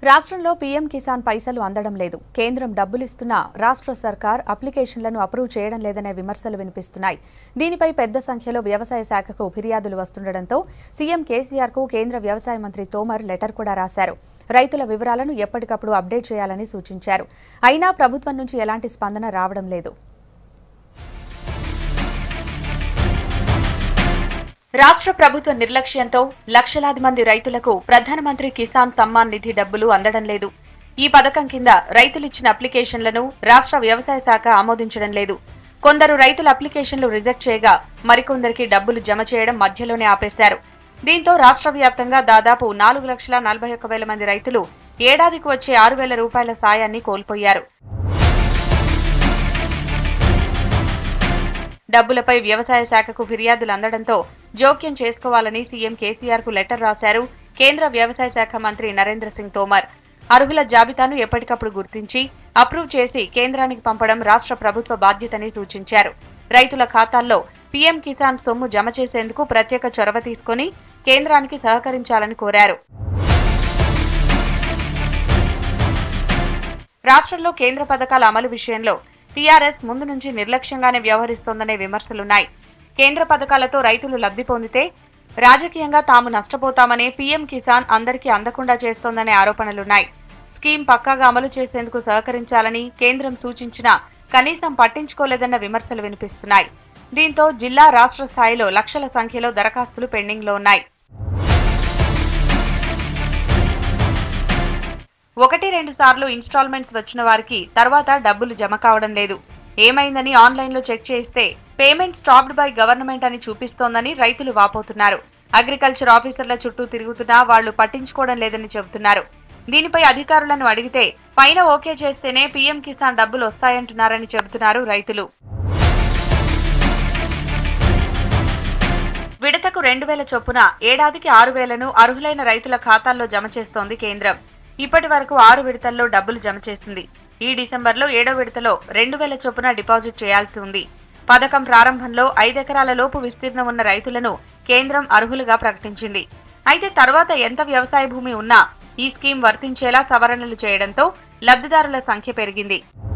రాష్ట్రంలో పీఎం కిసాన్ పైసలు అందడం లేదు కేంద్రం డబ్బులిస్తున్నా రాష్ట్ర సర్కార్ అప్లికేషన్లను అప్రూవ్ చేయడం లేదనే విమర్శలు వినిపిస్తున్నాయి దీనిపై పెద్ద సంఖ్యలో వ్యవసాయ శాఖకు ఫిర్యాదులు వస్తుండటంతో సీఎం కేసీఆర్ కు కేంద్ర వ్యవసాయ మంత్రి తోమర్ లెటర్ కూడా రాశారు రైతుల వివరాలను ఎప్పటికప్పుడు అప్డేట్ చేయాలని సూచించారు అయినా ప్రభుత్వం నుంచి ఎలాంటి స్పందన రావడం లేదు రాష్ట్ర ప్రభుత్వ నిర్లక్ష్యంతో లక్షలాది మంది రైతులకు ప్రధానమంత్రి కిసాన్ సమ్మాన్ నిధి డబ్బులు అందడం లేదు ఈ పథకం కింద రైతులిచ్చిన అప్లికేషన్లను రాష్ట్ర వ్యవసాయ శాఖ ఆమోదించడం లేదు కొందరు రైతుల అప్లికేషన్లు రిజెక్ట్ చేయగా మరికొందరికి డబ్బులు జమ చేయడం మధ్యలోనే ఆపేశారు దీంతో రాష్ట్ర వ్యాప్తంగా దాదాపు నాలుగు లక్షల నలభై ఒక్క వేల మంది రైతులు ఏడాదికి వచ్చే ఆరు వేల రూపాయల సాయాన్ని కోల్పోయారు డబ్బులపై వ్యవసాయ శాఖకు ఫిర్యాదులు అందడంతో జోక్యం చేసుకోవాలని సీఎం కేసీఆర్ కు లెటర్ రాశారు కేంద్ర వ్యవసాయ శాఖ మంత్రి నరేంద్ర సింగ్ తోమర్ అర్హుల జాబితాను ఎప్పటికప్పుడు గుర్తించి అప్రూవ్ చేసి కేంద్రానికి పంపడం రాష్ట్ర ప్రభుత్వ బాధ్యతని సూచించారు రైతుల ఖాతాల్లో పీఎం కిసాన్ సొమ్ము జమ చేసేందుకు ప్రత్యేక చొరవ తీసుకుని కేంద్రానికి సహకరించాలని కోరారు రాష్ట్రంలో కేంద్ర పథకాల అమలు విషయంలో టీఆర్ఎస్ ముందు నుంచి నిర్లక్ష్యంగానే వ్యవహరిస్తోందనే విమర్శలున్నాయి కేంద్ర పథకాలతో రైతులు లబ్ధి పొందితే రాజకీయంగా తాము నష్టపోతామనే పీఎం కిసాన్ అందరికీ అందకుండా చేస్తోందనే ఆరోపణలున్నాయి స్కీమ్ పక్కాగా అమలు చేసేందుకు సహకరించాలని కేంద్రం సూచించినా కనీసం పట్టించుకోలేదన్న విమర్శలు వినిపిస్తున్నాయి దీంతో జిల్లా రాష్ట్ర స్థాయిలో లక్షల సంఖ్యలో దరఖాస్తులు పెండింగ్లో ఉన్నాయి ఒకటి రెండు సార్లు ఇన్స్టాల్మెంట్స్ వచ్చిన వారికి తర్వాత డబ్బులు జమ కావడం లేదు ఏమైందని ఆన్లైన్లో చెక్ చేస్తే పేమెంట్ స్టాప్డ్ బై గవర్నమెంట్ అని చూపిస్తోందని రైతులు వాపోతున్నారు అగ్రికల్చర్ ఆఫీసర్ల చుట్టూ తిరుగుతున్నా వాళ్లు పట్టించుకోవడం లేదని చెబుతున్నారు దీనిపై అధికారులను అడిగితే పైన ఓకే చేస్తేనే పీఎం కిసాన్ డబ్బులు వస్తాయంటున్నారని చెబుతున్నారు రైతులు విడతకు రెండు వేల చొప్పున ఏడాదికి ఆరు వేలను అర్హులైన రైతుల ఖాతాల్లో జమ చేస్తోంది కేంద్రం ఇప్పటి వరకు ఆరు విడతల్లో డబ్బులు జమ చేసింది ఈ డిసెంబర్లో ఏడో విడతలో రెండు వేల చొప్పున డిపాజిట్ చేయాల్సి ఉంది పథకం ప్రారంభంలో ఐదెకరాల లోపు విస్తీర్ణం ఉన్న రైతులను కేంద్రం అర్హులుగా ప్రకటించింది అయితే తర్వాత ఎంత వ్యవసాయ భూమి ఉన్నా ఈ స్కీమ్ వర్తించేలా సవరణలు చేయడంతో లబ్ధిదారుల సంఖ్య పెరిగింది